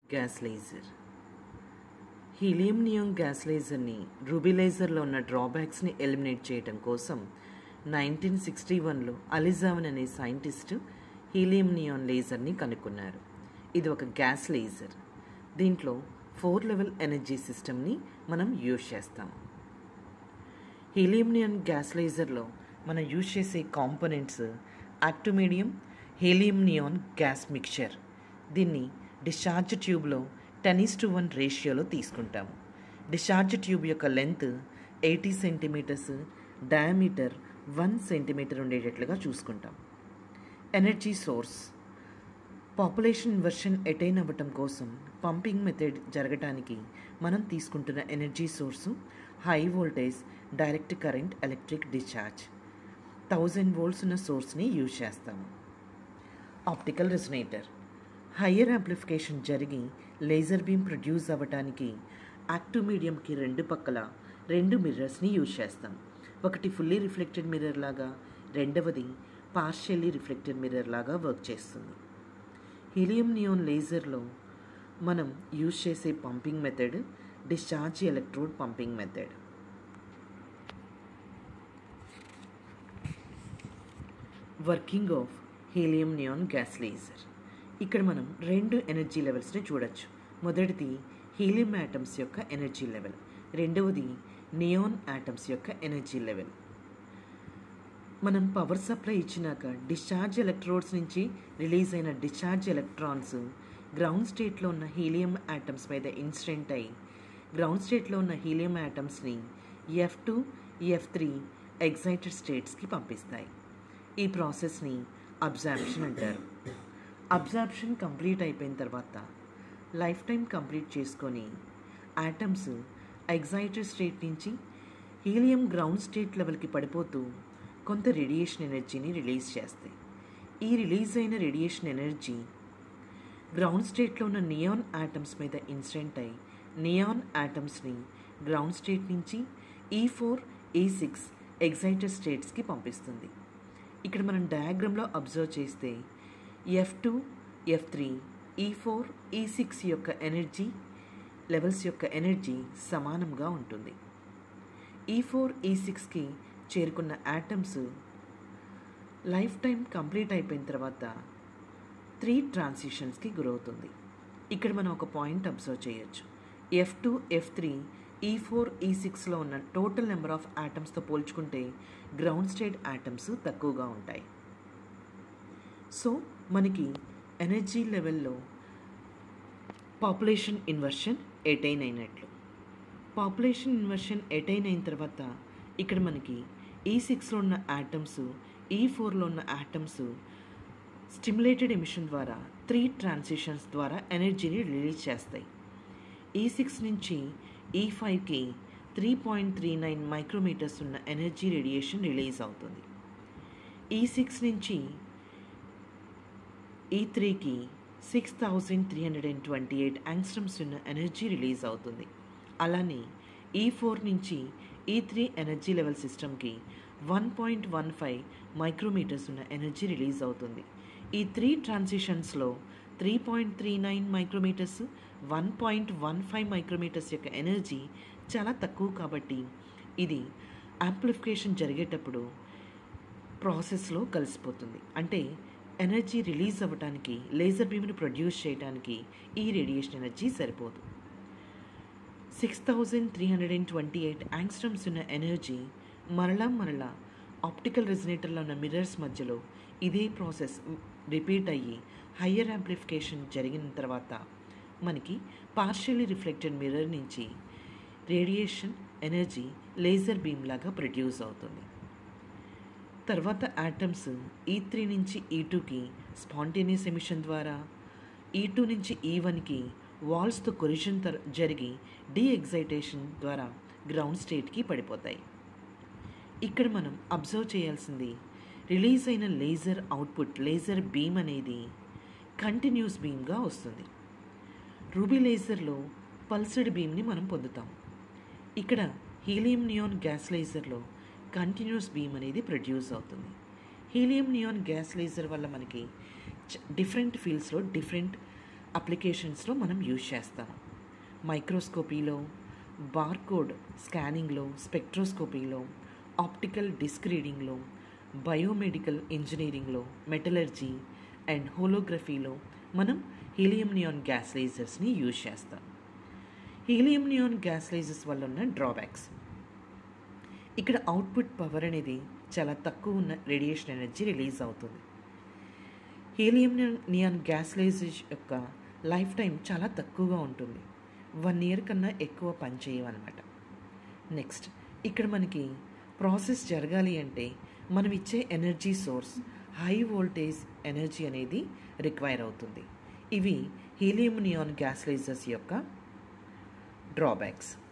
gas laser helium neon gas లేజర్ని ruby లేజర్లో ఉన్న డ్రాబ్యాక్స్ని ఎలిమినేట్ చేయడం కోసం నైన్టీన్ సిక్స్టీ వన్లో అలిజావన్ అనే సైంటిస్ట్ హీలియం నియోన్ లేజర్ని కనుక్కున్నారు ఇది ఒక గ్యాస్ లేజర్ దీంట్లో ఫోర్ లెవెల్ ఎనర్జీ సిస్టమ్ని మనం యూజ్ చేస్తాం హీలియం నియాన్ గ్యాస్ లేజర్లో మనం యూజ్ చేసే components active medium helium neon gas mixture దీన్ని డిశ్చార్జ్ ట్యూబ్లో టెన్ ఈస్ టు వన్ రేషియోలో తీసుకుంటాము డిశ్చార్జ్ ట్యూబ్ యొక్క length eighty centimetres diameter one centimetre ఉండేటట్లుగా చూసుకుంటాం energy source population inversion attain అవ్వటం కోసం పంపింగ్ మెథడ్ జరగటానికి మనం తీసుకుంటున్న energy source high voltage direct current electric discharge thousand volts ఉన్న సోర్స్ని యూజ్ చేస్తాము ఆప్టికల్ రెజనేటర్ హయ్యర్ యాంప్లిఫికేషన్ జరిగి లేజర్ బీమ్ ప్రొడ్యూస్ అవ్వటానికి యాక్టివ్ మీడియంకి రెండు పక్కల రెండు మిర్రర్స్ని యూజ్ చేస్తాం ఒకటి ఫుల్లీ రిఫ్లెక్టెడ్ మిర్రర్ లాగా రెండవది పార్షియల్లీ రిఫ్లెక్టెడ్ మిర్రర్ లాగా వర్క్ చేస్తుంది హీలియం నియోన్ లేజర్లో మనం యూజ్ చేసే pumping method discharge electrode pumping method working of helium neon gas laser ఇక్కడ మనం రెండు ఎనర్జీ లెవెల్స్ని చూడొచ్చు మొదటిది హీలియం యాటమ్స్ యొక్క ఎనర్జీ లెవెల్ రెండవది నియాన్ యాటమ్స్ యొక్క ఎనర్జీ లెవెల్ మనం పవర్ సప్లై ఇచ్చినాక డిశ్చార్జ్ ఎలక్ట్రోడ్స్ నుంచి రిలీజ్ అయిన డిశ్చార్జ్ ఎలక్ట్రాన్స్ గ్రౌండ్ స్టేట్లో ఉన్న హీలియం యాటమ్స్ మీద ఇన్సిడెంట్ అయి గ్రౌండ్ స్టేట్లో ఉన్న helium యాటమ్స్ని F two F three excited స్టేట్స్కి పంపిస్తాయి ఈ ప్రాసెస్ని అబ్జార్ప్షన్ అంటారు అబ్జార్ప్షన్ కంప్లీట్ అయిపోయిన తర్వాత లైఫ్ టైం కంప్లీట్ చేసుకొని యాటమ్స్ ఎగ్జైటెడ్ స్టేట్ నుంచి హీలియం గ్రౌండ్ స్టేట్ లెవెల్కి పడిపోతూ కొంత రేడియేషన్ ఎనర్జీని రిలీజ్ చేస్తాయి ఈ రిలీజ్ అయిన రేడియేషన్ ఎనర్జీ గ్రౌండ్ స్టేట్లో ఉన్న నియాన్ యాటమ్స్ మీద ఇన్సిడెంట్ అయి నియాన్ యాటమ్స్ని గ్రౌండ్ స్టేట్ నుంచి E four E six excited స్టేట్స్కి పంపిస్తుంది ఇక్కడ మనం డయాగ్రామ్లో అబ్జర్వ్ చేస్తే F two F three E four E six యొక్క ఎనర్జీ లెవెల్స్ యొక్క ఎనర్జీ సమానంగా ఉంటుంది ఈ ఫోర్ ఈ సిక్స్కి చేరుకున్న యాటమ్స్ లైఫ్ టైం కంప్లీట్ అయిపోయిన తర్వాత త్రీ ట్రాన్సిషన్స్కి గురవుతుంది ఇక్కడ మనం ఒక పాయింట్ అబ్జర్వ్ చేయొచ్చు F two F three E four E సిక్స్లో ఉన్న టోటల్ నెంబర్ ఆఫ్ యాటమ్స్తో పోల్చుకుంటే గ్రౌండ్ స్టేట్ యాటమ్స్ తక్కువగా ఉంటాయి సో మనకి ఎనర్జీ లెవెల్లో పాపులేషన్ ఇన్వర్షన్ ఎటైన్ అయినట్లు పాపులేషన్ ఇన్వర్షన్ ఎటైన్ అయిన తర్వాత ఇక్కడ మనకి ఈ సిక్స్లో ఉన్న యాటమ్స్ ఈ ఫోర్లో ఉన్న యాటమ్స్ స్టిమ్యులేటెడ్ ఎమిషన్ ద్వారా త్రీ ట్రాన్సిషన్స్ ద్వారా ఎనర్జీని రిలీజ్ చేస్తాయి ఈ సిక్స్ నుంచి ఈ ఫైవ్కి three point three nine micrometres ఉన్న ఎనర్జీ రేడియేషన్ రిలీజ్ అవుతుంది ఈ సిక్స్ నుంచి ఈ త్రీకి six thousand three hundred and twenty eight angstroms ఉన్న ఎనర్జీ రిలీజ్ అవుతుంది అలానే ఈ ఫోర్ నుంచి ఈ త్రీ ఎనర్జీ లెవెల్ సిస్టమ్కి one point one five micrometres ఉన్న ఎనర్జీ రిలీజ్ అవుతుంది ఈ త్రీ ట్రాన్సిషన్స్లో three point three nine micrometres one point one five micrometres యొక్క energy చాలా తక్కువ కాబట్టి ఇది యాంప్లిఫికేషన్ జరిగేటప్పుడు ప్రాసెస్లో కలిసిపోతుంది అంటే ఎనర్జీ రిలీజ్ అవ్వడానికి లేజర్ బీమ్ని ప్రొడ్యూస్ చేయడానికి ఈ రేడియేషన్ ఎనర్జీ సరిపోదు six thousand three hundred and twenty eight angstroms ఉన్న ఎనర్జీ మరలా మరలా ఆప్టికల్ రెజినేటర్లో ఉన్న మిర్రర్స్ మధ్యలో ఇదే ప్రాసెస్ రిపీట్ అయ్యి హయ్యర్ యాంప్లిఫికేషన్ జరిగిన తర్వాత మనకి పార్షియలీ రిఫ్లెక్టెడ్ మిర్రర్ నుంచి రేడియేషన్ ఎనర్జీ లేజర్ బీమ్ లాగా ప్రొడ్యూస్ అవుతుంది తర్వాత యాటమ్స్ ఈ త్రీ నుంచి ఈ టూకి స్పాంటేనియస్ ఎమిషన్ ద్వారా ఈ టూ నుంచి ఈ వన్కి వాల్స్తో కొరిషన్ తర్ జరిగి డీ ఎగ్జైటేషన్ ద్వారా గ్రౌండ్ స్టేట్కి పడిపోతాయి ఇక్కడ మనం అబ్జర్వ్ చేయాల్సింది రిలీజ్ అయిన లేజర్ అవుట్పుట్ లేజర్ బీమ్ అనేది కంటిన్యూస్ బీమ్గా వస్తుంది రూబీ లేజర్లో పల్సడ్ బీమ్ని మనం పొందుతాం ఇక్కడ హీలియం నియాన్ గ్యాస్ లేజర్లో కంటిన్యూస్ బీమ్ అనేది ప్రొడ్యూస్ అవుతుంది హీలియం నియాన్ గ్యాస్ లేజర్ వల్ల మనకి డిఫరెంట్ ఫీల్డ్స్లో డిఫరెంట్ అప్లికేషన్స్లో మనం యూజ్ చేస్తాం మైక్రోస్కోపీలో బార్కోడ్ స్కానింగ్లో స్పెక్ట్రోస్కోపీలో ఆప్టికల్ డిస్క్ రీడింగ్లో బయోమెడికల్ ఇంజనీరింగ్లో మెటలర్జీ అండ్ హోలోగ్రఫీలో మనం హీలియం నియాన్ గ్యాస్ లేజర్స్ని యూజ్ చేస్తాం హీలియం నియాన్ గ్యాస్ లేజర్స్ వల్ల ఉన్న డ్రాబ్యాక్స్ ఇక్కడ అవుట్పుట్ పవర్ అనేది చాలా తక్కువ ఉన్న రేడియేషన్ ఎనర్జీ రిలీజ్ అవుతుంది హీలియం నియాన్ గ్యాస్ లేజర్స్ యొక్క లైఫ్ టైం చాలా తక్కువగా ఉంటుంది వన్ ఇయర్ కన్నా ఎక్కువ పనిచేయవన్నమాట నెక్స్ట్ ఇక్కడ మనకి ప్రాసెస్ జరగాలి అంటే మనం ఇచ్చే energy source high voltage energy అనేది రిక్వైర్ అవుతుంది ఇవి హీలియం నియాన్ గ్యాస్ లేజర్స్ యొక్క డ్రాబ్యాక్స్